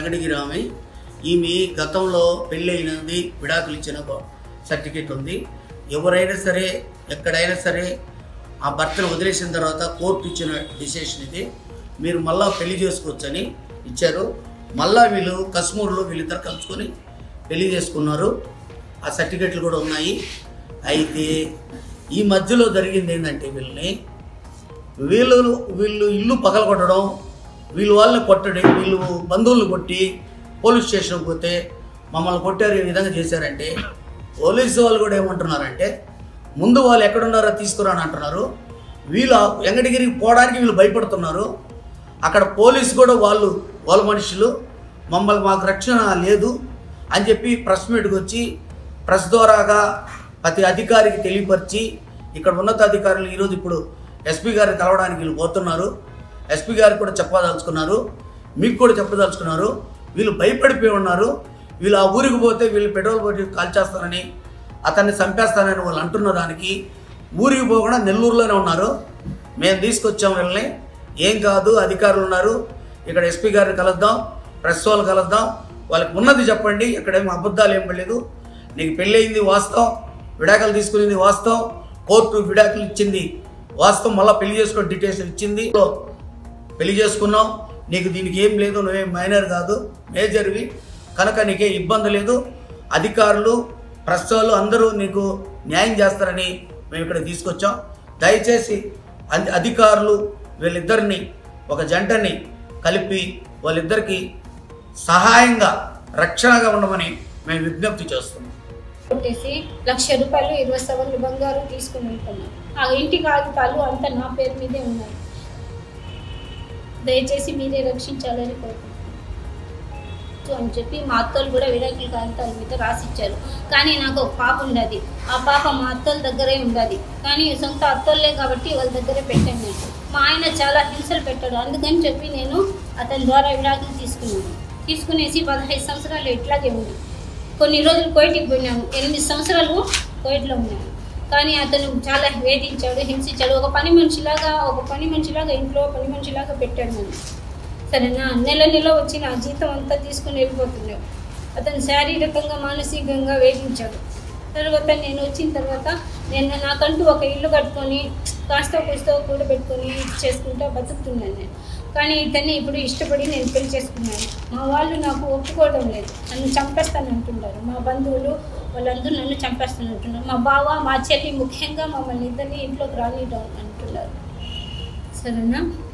వెంకటగిరి ఆమె ఈమె గతంలో పెళ్ళైనది విడాకులు ఇచ్చిన సర్టిఫికేట్ ఉంది ఎవరైనా సరే ఎక్కడైనా సరే ఆ భర్తను వదిలేసిన తర్వాత కోర్టు ఇచ్చిన డిసిషన్ ఇది మీరు మళ్ళా పెళ్లి చేసుకోవచ్చని ఇచ్చారు మళ్ళా వీళ్ళు కశ్మూర్లో వీళ్ళిద్దరు కలుసుకొని పెళ్లి చేసుకున్నారు ఆ సర్టిఫికెట్లు కూడా ఉన్నాయి అయితే ఈ మధ్యలో జరిగింది ఏంటంటే వీళ్ళని వీళ్ళు వీళ్ళు ఇల్లు పగలగొట్టడం వీళ్ళు వాళ్ళని కొట్టడం వీళ్ళు బంధువులను కొట్టి పోలీస్ స్టేషన్కి పోతే మమ్మల్ని కొట్టారు ఈ విధంగా చేశారంటే పోలీసు వాళ్ళు కూడా ఏమంటున్నారంటే ముందు వాళ్ళు ఎక్కడున్నారో తీసుకురా అని అంటున్నారు వీళ్ళు ఆ వెంకటగిరికి పోవడానికి వీళ్ళు భయపడుతున్నారు అక్కడ పోలీసు కూడా వాళ్ళు వాళ్ళ మనుషులు మమ్మల్ని మాకు రక్షణ లేదు అని చెప్పి ప్రెస్ మీట్కి వచ్చి ప్రెస్ ద్వారాగా ప్రతి అధికారికి తెలియపరిచి ఇక్కడ ఉన్నత అధికారులు ఈరోజు ఇప్పుడు ఎస్పీ గారిని కలవడానికి వీళ్ళు పోతున్నారు ఎస్పీ గారికి కూడా చెప్పదలుచుకున్నారు మీకు కూడా చెప్పదలుచుకున్నారు వీళ్ళు భయపడిపోయి ఉన్నారు వీళ్ళు ఆ ఊరికి పోతే వీళ్ళు పెట్రోల్ పోటీ కాల్చేస్తానని అతన్ని చంపేస్తానని వాళ్ళు అంటున్న దానికి ఊరికి పోకుండా నెల్లూరులోనే ఉన్నారు మేము తీసుకొచ్చాం వీళ్ళని ఏం కాదు అధికారులు ఉన్నారు ఇక్కడ ఎస్పీ గారిని కలుద్దాం ప్రెస్ వాళ్ళు కలుద్దాం వాళ్ళకి ఉన్నది చెప్పండి ఇక్కడేమో అబద్ధాలు ఏం పడలేదు నీకు పెళ్ళయింది వాస్తవం విడాకులు తీసుకునేది వాస్తవం కోర్టు విడాకులు ఇచ్చింది వాస్తవం మళ్ళీ పెళ్లి చేసుకుని డీటెయిల్స్ ఇచ్చింది పెళ్లి చేసుకున్నావు నీకు దీనికి ఏం లేదు నువ్వేం మైనర్ కాదు మేజర్వి కనుక నీకే ఇబ్బంది లేదు అధికారులు ప్రెస్ వాళ్ళు అందరూ నీకు న్యాయం చేస్తారని మేము ఇక్కడ తీసుకొచ్చాం దయచేసి అధి- అధికారులు వీళ్ళిద్దరిని ఒక జంటని కలిపి వాళ్ళిద్దరికి సహాయంగా రక్షణగా ఉండమని మేము విజ్ఞప్తి చేస్తున్నాం కొట్టేసి లక్ష రూపాయలు ఇరవై సవర్లు బంగారం తీసుకుని వెళ్తున్నారు ఆ ఇంటి కాగితాలు అంతా నా పేరు మీదే ఉన్నాయి దయచేసి మీరే రక్షించాలని కోరుకుంటున్నాను అని చెప్పి మా అత్తలు కూడా విడాకుల కాగితాల మీద రాసిచ్చారు కానీ నాకు ఒక పాప ఉండదు ఆ పాప మా అత్తల దగ్గరే ఉండదు కానీ సొంత అత్తోళ్ళే కాబట్టి వాళ్ళ దగ్గరే పెట్టాను నేను మా ఆయన చాలా హింసలు పెట్టాడు అందుకని చెప్పి నేను అతని ద్వారా విడాకులు తీసుకున్నాను తీసుకునేసి పదహైదు సంవత్సరాలు ఇట్లాగే ఉంది కొన్ని రోజులు కోయిటికి పోయినాను ఎనిమిది సంవత్సరాలు కోయిట్లో ఉన్నాను కానీ అతను చాలా వేధించాడు హింసించాడు ఒక పని మనిషిలాగా ఒక పని మనిషిలాగా ఇంట్లో పని మనిషిలాగా పెట్టాడు నన్ను సరేనా నెల నెల వచ్చి నా జీతం అంతా తీసుకుని వెళ్ళిపోతున్నాడు అతను శారీరకంగా మానసికంగా వేధించాడు తర్వాత నేను వచ్చిన తర్వాత నేను నాకంటూ ఒక ఇల్లు కట్టుకొని కాస్త కూస్తో కూడబెట్టుకొని చేసుకుంటా బతుకుతున్నాను నేను కానీ ఇతన్ని ఇప్పుడు ఇష్టపడి నేను పెళ్లి చేసుకున్నాను మా వాళ్ళు నాకు ఒప్పుకోవడం లేదు నన్ను చంపేస్తాను అంటున్నారు మా బంధువులు వాళ్ళందరూ నన్ను చంపేస్తాను అంటున్నారు మా బావ మా చెల్లి ముఖ్యంగా మమ్మల్ని ఇద్దరిని ఇంట్లోకి రానివ్వడం అంటున్నారు సరేనా